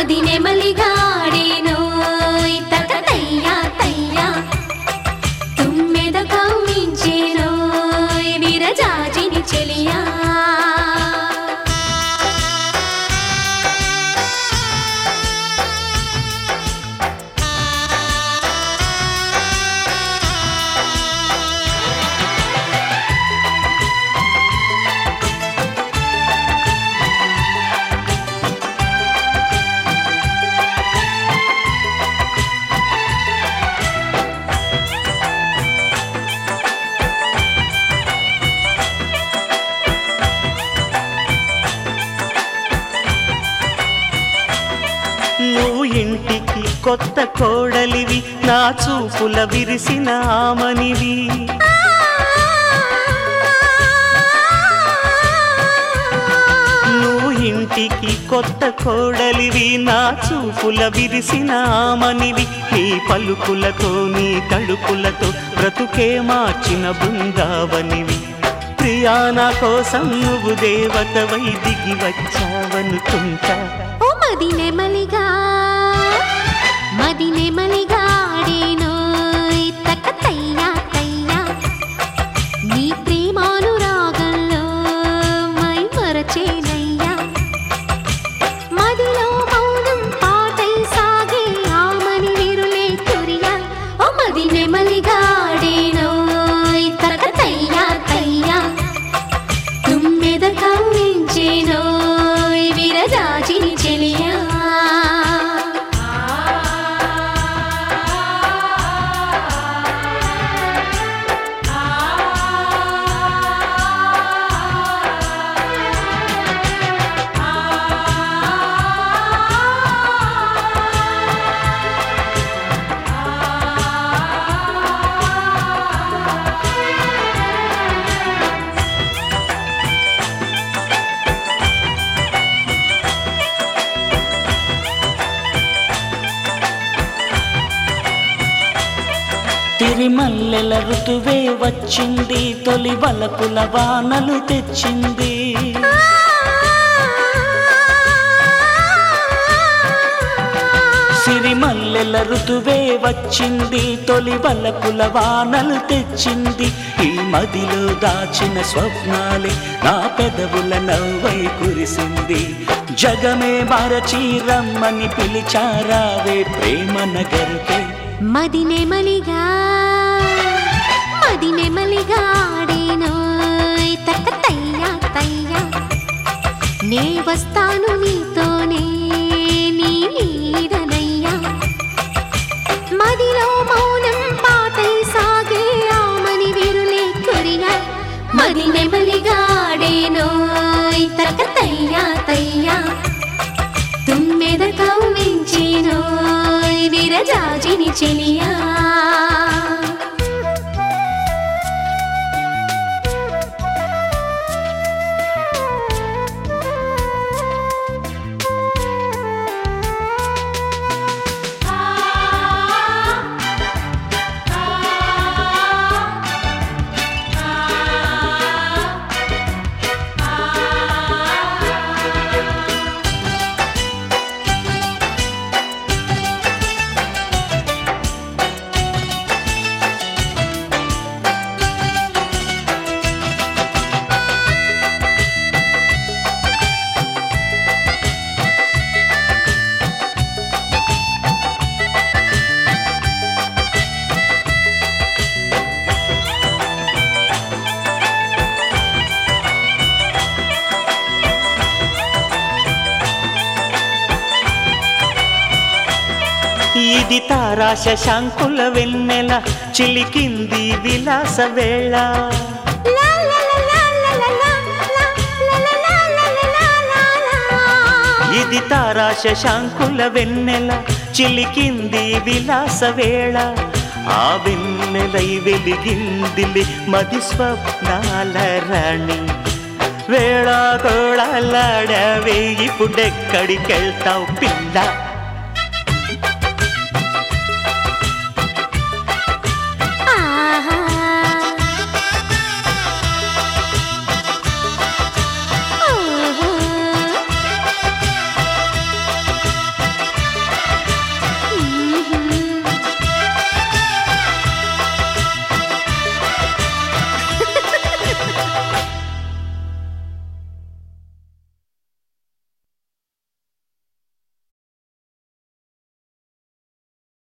మది నెమలిగాడేనో తక తయ్యా తయ్యా తుమ్మెద కవ్వించేనో విరజాజిని చెలియా నువ్వు ఇంటికి కొత్త కోడలివి నా చూపుల విరిసిన ఆమనివి నువ్వు ఇంటికి కొత్త కోడలివి నా చూపుల విరిసిన ఆమనివి నీ పలుకులతో నీ తడుపులతో బ్రతుకే మార్చిన బృందావనివి ప్రియాన కోసం నువ్వు దేవతవై దిగి వచ్చావనుకుంటా ఓ మది నెమలిగా మది నెమలిగాడేనో తక తయ్యా తయ్యా నీ ప్రేమానురాగంలో మై మరచేనయ్యా మదిలో మౌనం పాటై సాగే ఆమని విరులే కురియా ఓ మది నెమలిగాడేనో తక తయ్యా తయ్యా తుమ్మెద కవ్వించేనో విరజాజిని చెలియా తిరిమల్లెల ఋతువే వచ్చింది తొలి వలపుల వానలు తెచ్చింది సిరిమల్లెల ఋతువే వచ్చింది తొలి వలపుల వానలు తెచ్చింది ఈ మదిలో దాచిన స్వప్నాలే నా పెదవుల నవ్వై కురిసింది జగమే మరచి రమ్మని పిలిచారావే ప్రేమ నగరుకే మది నెమలిగా మది నెమలిగాడేనో తక్క తయ్యా తయ్యా నే వస్తాను నీతోనే నీ నీడనయ్యా మదిలో మౌనం పాటై సాగే ఆమని విరులే కొరియా మది నెమలిగాడేనో తక్క తయ్యా తయ్యా తుమ్మెద కవ్వించేనో విరజాజిని చెలియా ఇది తారా శశాంకుల వెన్నెల చిలికింది విలాస వేళ ఇది తారా శశాంకుల వెన్నెల చిలికింది విలాస వేళ ఆ వెన్నెలై వెలిగిందిలి మది స్వప్నాల రాణి వేళ కోళలాడవే ఇప్పుడెక్కడికెళ్తావు పిల్ల